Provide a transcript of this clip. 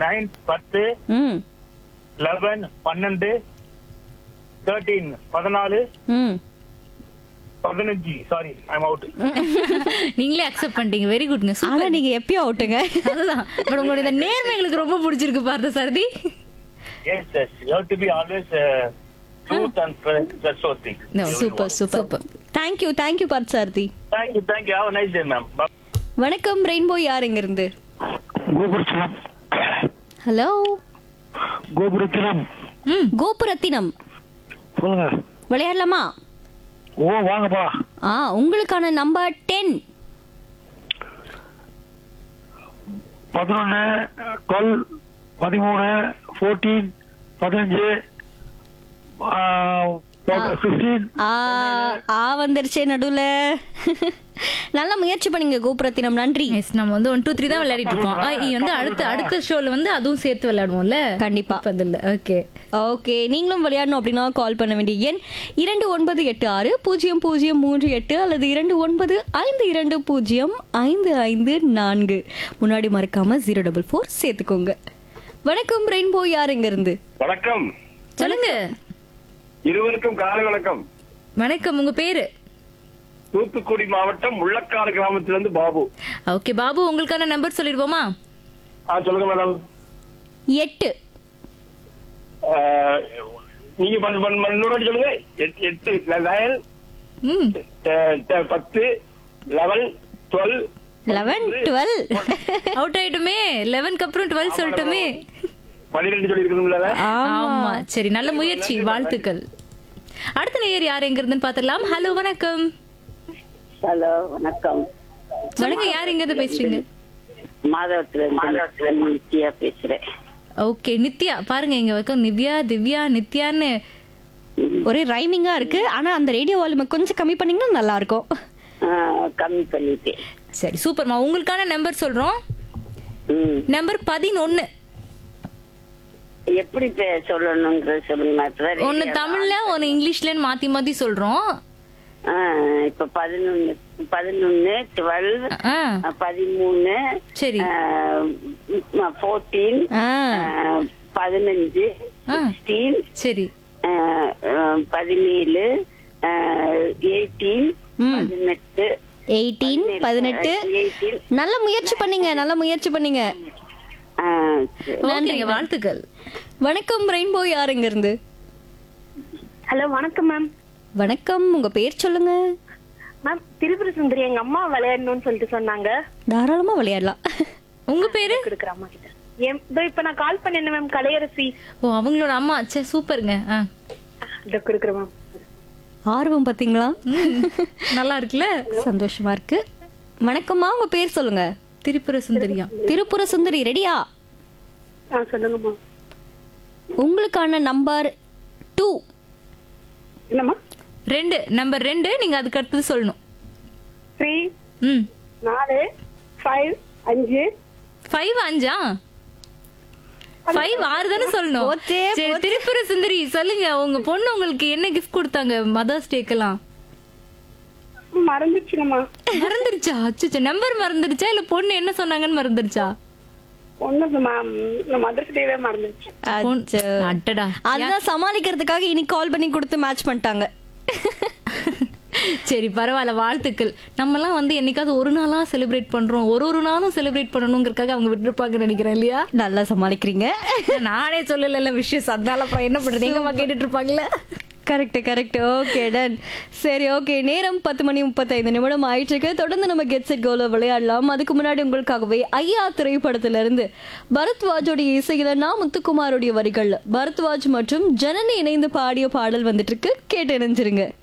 Nine பத்து ம் eleven பன்னெண்டு தேர்ட்டீன் பதினாலு ம் பதினஞ்சு சாரி ஐம் அவுட் நீங்களே அக்செப்ட் பண்ணிட்டீங்க வெரி குட்ங்க ஆனா நீங்க எப்பயும் அவுட்டுங்க அதுதான் பட் உங்களுடைய இந்த நேர்மை எங்களுக்கு ரொம்ப பிடிச்சிருக்கு Partha Sarathi yes yes you have to be always truth and trustworthy super super thank you thank you Parth Sarathi thank you thank you have nice day ma'am வணக்கம் ரெயின்போ யார் இங்க இருந்து கோபுரத்தினம் ஹலோ கோபுரத்தினம் ம் கோபுரத்தினம் சொல்லுங்க விளையாடலாமா ஓ வாங்கப்பா ஆ உங்களுக்கான நம்பர் டென் பதினொன்னு டுவெல் பதிமூணு ஃபோர்டீன் பதினஞ்சு ஃபிஃப்டீன் ஆ ஆ வந்துருச்சே நடுவுல நல்ல முயற்சி பண்ணீங்க கோபுரத்தினம் நன்றி எஸ் நம்ம வந்து ஒன் டூ த்ரீ தான் விளையாடிட்டு இருக்கோம் ஆ, இ வந்து அடுத்த அடுத்த ஷோல வந்து அதுவும் சேர்த்து விளையாடுவோம்ல கண்டிப்பா. பதில் ஓகே ஓகே நீங்களும் விளையாடணும் அப்படின்னா கால் பண்ண வேண்டிய எண் இரண்டு ஒன்பது எட்டு ஆறு பூஜ்ஜியம் பூஜ்ஜியம் மூன்று எட்டு அல்லது இரண்டு ஒன்பது ஐந்து இரண்டு பூஜ்ஜியம் ஐந்து ஐந்து நான்கு முன்னாடி மறக்காம ஜீரோ டபுள் ஃபோர் சேர்த்துக்கோங்க வணக்கம் ரெயின்போ யார் இங்க இருந்து வணக்கம் சொல்லுங்க இருவருக்கும் காலை வணக்கம் வணக்கம் உங்க பேரு தூத்துக்குடி மாவட்டம் முள்ளக்காடு கிராமத்திலிருந்து பாபு ஓகே பாபு உங்களுக்கான நம்பர் சொல்லிடுவோமா ஆ சொல்லுங்க மேடம் எட்டு ஆஹ், நீங்க பண்ண- பண்ண- பண்ண- இன்னொரு வாட்டி சொல்லுங்க எட்டு- எட்டு நயன் ம் பத்து eleven twelve eleven twelve out ஆயிட்டுமே லெவன்க்கு அப்புறம் டுவெல் சொல்லட்டுமே பன்னிரெண்டு சொல்லி இருக்கணும்ல ஆமா சரி நல்ல முயற்சி வாழ்த்துக்கள் அடுத்த நேயர் யார் எங்க இருந்துன்னு பாத்திரலாம் ஹலோ வணக்கம் ஹலோ வணக்கம் சொல்லுங்க யார் எங்க இருந்து பேசுறீங்க மாதவத்துல இருந்து நித்யா பேசுறேன் ஓகே நித்யா பாருங்க இங்க வரைக்கும் நிவ்யா திவ்யா நித்யான்னு ஒரே ரைமிங்கா இருக்கு ஆனா அந்த ரேடியோ வால்யூமை கொஞ்சம் கம்மி பண்ணீங்கன்னா நல்லா இருக்கும் ஆ, கம்மி பண்ணிட்டேன் சரி சூப்பர்மா உங்களுக்கான நம்பர் சொல்றோம் ம். நம்பர் பதினொன்னு எப்படி பே- சொல்லணுங்கிறது சொல்லுங்க மாத்திரம் ஒன்னு தமிழ்ல ஒன்னு இங்கிலீஷ்லன்னு மாத்தி மாத்தி சொல்றோம் ஆ, இப்ப பதினொன்னு பதினொன்னு டுவெல் ஆ பதிமூணு சரி ஃபோர்டீன் ஆ பதினஞ்சு ஆ. சிக்ஸ்டீன் சரி பதினேழு எயிட்டீன் பதினெட்டு எயிட்டீன் பதினெட்டு எயிட்டீன் நல்ல முயற்சி பண்ணீங்க நல்ல முயற்சி பண்ணீங்க ஓகேங்க வாழ்த்துக்கள் வணக்கம் ரெயின்போ யார் இங்க இருந்து ஹலோ வணக்கம் மேம் வணக்கம் உங்க பேர் சொல்லுங்க மேம் திரிபுர சுந்தரி எங்க அம்மா விளையாடணும்னு சொல்லிட்டு சொன்னாங்க தாராளமா விளையாடலாம் உங்க பேரு கொடுக்குற அம்மா கிட்ட என் இதோ இப்ப நான் கால் பண்ணேன் மேம் கலையரசி ஓ அவங்களோட அம்மா சே சூப்பருங்க ஆ. இதோ கொடுக்குறேன் மேம் ஆர்வம் பாத்தீங்களா ம், நல்லா இருக்குல்ல சந்தோஷமா இருக்கு வணக்கம்மா உங்க பேர் சொல்லுங்க திரிபுர சுந்தரியா திருப்புர சுந்தரி ரெடியா ஆ சொல்லுங்கம்மா உங்களுக்கான நம்பர் டூ என்னம்மா ரெண்டு நம்பர் ரெண்டு நீங்க அதுக்கு அடுத்தது சொல்லணும் த்ரீ ம் நாலு ஃபைவ் அஞ்சு ஃபைவ் அஞ்சா ஃபைவ் ஆறு தானே சொல்லணும் போச்சே, சரி திரிபுர சுந்தரி சொல்லுங்க உங்க பொண்ணு உங்களுக்கு என்ன கிஃப்ட் கொடுத்தாங்க மதர்ஸ் டேக்கெல்லாம் மறந்துச்சுங்கம்மா மறந்துருச்சா அச்சோ நம்பர் மறந்துருச்சா இல்ல பொண்ணு என்ன சொன்னாங்கன்னு மறந்துருச்சா ஒண்ணு மேம் மதர்ஸ் டேவே மறந்துச்சு பொண்ணு- அச்சோ. அடடா அதுதான் சமாளிக்கிறதுக்காக இன்னைக்கு கால் பண்ணி கொடுத்து மேட்ச் பண்ணிட்டாங்க சரி பரவாயில்ல வாழ்த்துக்கள் நம்மலாம் வந்து என்னைக்காவது ஒரு நாளா செலிப்ரேட் பண்றோம் ஒரு ஒரு நாளும் செலிப்ரேட் பண்ணணுங்கிறதுக்காக அவங்க விட்டுருப்பாங்கன்னு நினைக்கிறேன் இல்லையா நல்லா சமாளிக்கிறீங்க நானே சொல்லல விஷயம் அதனால அப்புறம் என்ன பண்றது எங்கம்மா கேட்டுட்டு இருப்பாங்கல்ல கரெக்ட் கரெக்ட் ஓகே டன் சரி ஓகே நேரம் பத்து மணி முப்பத்தைந்து நிமிடம் ஆயிட்டு இருக்கு தொடர்ந்து நம்ம கெட் செட் கோல விளையாடலாம் அதுக்கு முன்னாடி உங்களுக்காகவே ஐயா திரைப்படத்துல இருந்து பரத்வாஜோடைய இசையில நான் முத்துக்குமாரோடைய வரிகள்ல பரத்வாஜ் மற்றும் ஜனனி இணைந்து பாடிய பாடல் வந்துட்டு இருக்கு கேட்டு இணைஞ்சிருங்க